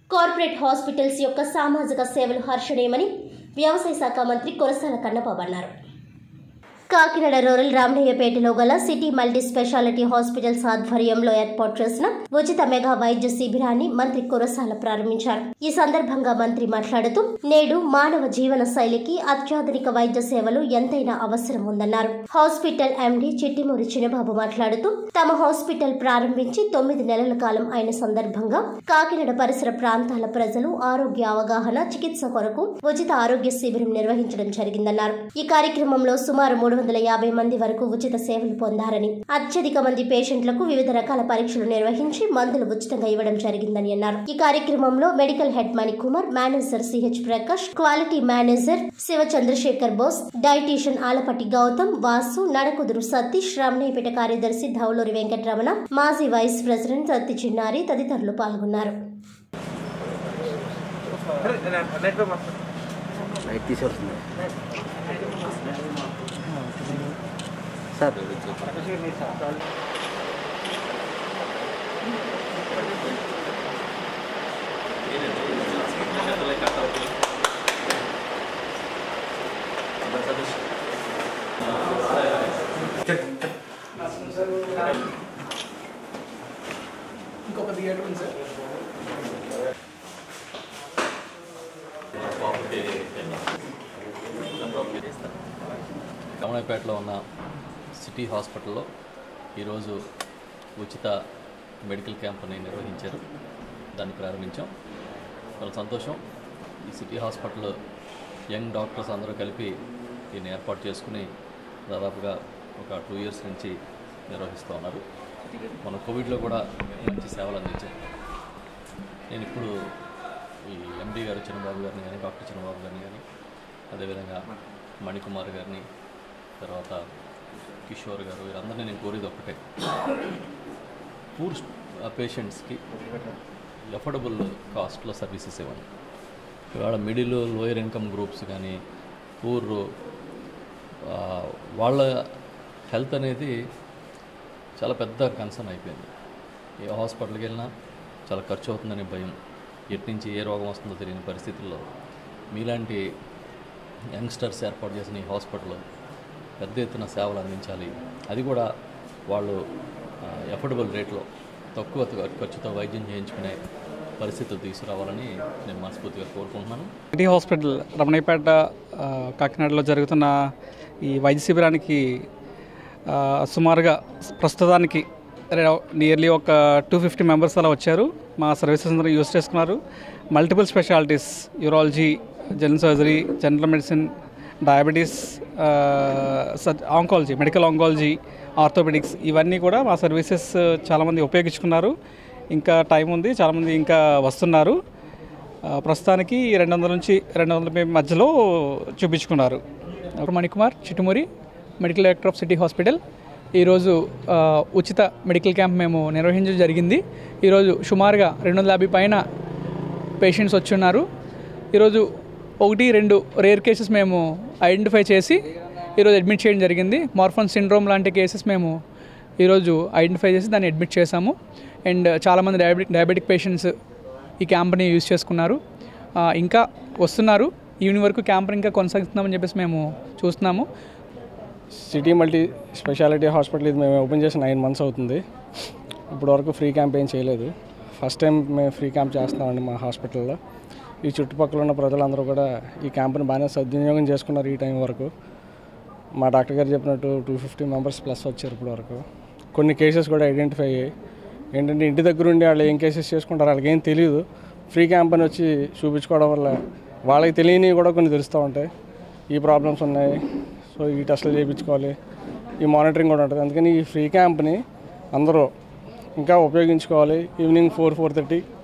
corporate hospitals యొక్క సామాజిక సేవలు హర్షణీయమని వ్యవసాయ శాఖ మంత్రి కురసాల కన్నబాబు అన్నారు కాకినాడ రూరల్ రామయ్యపేటలో గల సిటీ మల్టీ స్పెషాలిటీ హాస్పిటల్స్ ఆధ్వర్యంలో ఏర్పాటు చేసిన ఉచిత మెగా వైద్య శిబిరాన్ని మంత్రి కురసాల ప్రారంభించారు ఈ సందర్భంగా మంత్రి మాట్లాడుతూ నేడు మానవ జీవన శైలికి అత్యాధునిక వైద్య సేవలు ఎంతైనా అవసరం ఉందన్నారు హాస్పిటల్ ఎండీ చిట్టిమూరి చిన్నబాబు మాట్లాడుతూ తమ హాస్పిటల్ ప్రారంభించి తొమ్మిది నెలల కాలం అయిన సందర్భంగా కాకినాడ పరిసర ప్రాంతాల ప్రజలు ఆరోగ్య అవగాహన చికిత్స కొరకు ఉచిత ఆరోగ్య శిబిరం నిర్వహించడం జరిగిందన్నారు ఈ కార్యక్రమంలో సుమారు మూడు వందల యాభై మంది వరకు ఉచిత సేవలు పొందారని అత్యధిక మంది పేషెంట్లకు వివిధ రకాల పరీక్షలు నిర్వహించి మందులు ఉచితంగా ఇవ్వడం జరిగిందని అన్నారు ఈ కార్యక్రమంలో medical head Manikumar manager CH Prakash quality manager Shiva Chandrashekhar Bose dietician Alapatti Gautam Vasu Nadakuduru Satish Ramanepeta కార్యదర్శి ధౌలూరి వెంకటరమణ మాజీ వైస్ ప్రెసిడెంట్ సత్తి చిన్నారి తదితరులు పాల్గొన్నారు లైట్ తీసేస్తుంది సార్ ఇంకొక థియేటర్ ఉంది సార్ రమణపేటలో ఉన్న సిటీ హాస్పిటల్లో ఈరోజు ఉచిత మెడికల్ క్యాంప్ని నిర్వహించారు దాన్ని ప్రారంభించాం చాలా సంతోషం ఈ సిటీ హాస్పిటల్ యంగ్ డాక్టర్స్ అందరూ కలిపి దీన్ని ఏర్పాటు చేసుకుని దాదాపుగా ఒక టూ ఇయర్స్ నుంచి నిర్వహిస్తూ ఉన్నారు మన కోవిడ్లో కూడా మంచి సేవలు అందించారు నేను ఇప్పుడు ఈ ఎండి గారు చిన్నబాబు గారిని కానీ డాక్టర్ చిన్నబాబు గారిని కానీ అదేవిధంగా మణికుమార్ గారిని తర్వాత కిషోర్ గారు వీరందరినీ నేను కోరేది ఒకటే పూర్ పేషెంట్స్కి ఎఫోర్డబుల్ కాస్ట్లో సర్వీసెస్ ఇవ్వండి ఇవాళ మిడిల్ లోయర్ ఇన్కమ్ గ్రూప్స్ కానీ పూర్ వాళ్ళ హెల్త్ అనేది చాలా పెద్ద కన్సర్న్ అయిపోయింది ఏ హాస్పిటల్కి వెళ్ళినా చాలా ఖర్చు అవుతుందనే భయం ఎటు నుంచి ఏ రోగం వస్తుందో తెలియని పరిస్థితుల్లో మీలాంటి యంగ్స్టర్స్ ఏర్పాటు చేసిన ఈ హాస్పిటల్ పెద్ద ఎత్తున సేవలు అందించాలి అది కూడా వాళ్ళు ఎఫోర్డబుల్ రేట్లో తక్కువ ఖర్చుతో వైద్యం చేయించుకునే పరిస్థితులు తీసుకురావాలని నేను మనస్ఫూర్తిగా కోరుకుంటున్నాను సిటీ హాస్పిటల్ రమణయ్యపేట ఆ, కాకినాడలో జరుగుతున్న ఈ వైద్య శిబిరానికి ఆ, సుమారుగా ప్రస్తుతానికి నియర్లీ ఒక టూ ఫిఫ్టీ మెంబర్స్ అలా వచ్చారు మా సర్వీసెస్ అందరూ యూస్ చేసుకున్నారు multiple specialities urology general surgery general medicine diabetes oncology medical oncology orthopaedics ఇవన్నీ కూడా మా సర్వీసెస్ చాలామంది ఉపయోగించుకున్నారు ఇంకా టైం ఉంది చాలామంది ఇంకా వస్తున్నారు ఆ, ప్రస్తుతానికి రెండు వందల నుంచి రెండు వందల మీ మధ్యలో చూపించుకున్నారు doctor Manikumar Chittumuri medical director of city hospital ఈరోజు ఆ, ఉచిత మెడికల్ క్యాంప్ మేము నిర్వహించడం జరిగింది ఈరోజు సుమారుగా రెండు వందల యాభై పైన పేషెంట్స్ వచ్చి ఉన్నారు ఈరోజు ఒకటి రెండు రేర్ కేసెస్ మేము ఐడెంటిఫై చేసి ఈరోజు అడ్మిట్ చేయడం జరిగింది మార్ఫన్ సిండ్రోమ్ లాంటి కేసెస్ మేము ఈరోజు ఐడెంటిఫై చేసి దాన్ని అడ్మిట్ చేశాము అండ్ చాలామంది డయాబెటిక్ డయాబెటిక్ పేషెంట్స్ ఈ క్యాంప్ని యూజ్ చేసుకున్నారు ఆ, ఇంకా వస్తున్నారు ఈవినింగ్ వరకు క్యాంప్ ఇంకా కొనసాగిస్తున్నామని చెప్పేసి మేము చూస్తున్నాము సిటీ మల్టీ స్పెషాలిటీ హాస్పిటల్ ఇది మేము ఓపెన్ చేసి నైన్ మంత్స్ అవుతుంది ఇప్పుడు వరకు ఫ్రీ క్యాంప్ ఏం చేయలేదు ఫస్ట్ టైం మేము ఫ్రీ క్యాంప్ చేస్తున్నామండి మా హాస్పిటల్లో ఈ చుట్టుపక్కల ఉన్న ప్రజలందరూ కూడా ఈ క్యాంప్ని బాగానే సద్వినియోగం చేసుకున్నారు ఈ టైం వరకు మా డాక్టర్ గారు చెప్పినట్టు టూ ఫిఫ్టీ మెంబర్స్ ప్లస్ వచ్చారు ఇప్పుడు వరకు కొన్ని కేసెస్ కూడా ఐడెంటిఫై అయ్యాయి ఏంటంటే ఇంటి దగ్గర ఉండి వాళ్ళు ఏం కేసెస్ చేసుకుంటారు వాళ్ళకి ఏం తెలియదు ఫ్రీ క్యాంప్ అని వచ్చి చూపించుకోవడం వల్ల వాళ్ళకి తెలియనివి కూడా కొన్ని తెలుస్తూ ఉంటాయి ఈ ప్రాబ్లమ్స్ ఉన్నాయి సో ఈ టెస్టులు చేయించుకోవాలి ఈ మానిటరింగ్ కూడా ఉంటుంది అందుకని ఈ ఫ్రీ క్యాంప్ని అందరూ ఇంకా ఉపయోగించుకోవాలి ఈవినింగ్ ఫోర్ ఫోర్ థర్టీ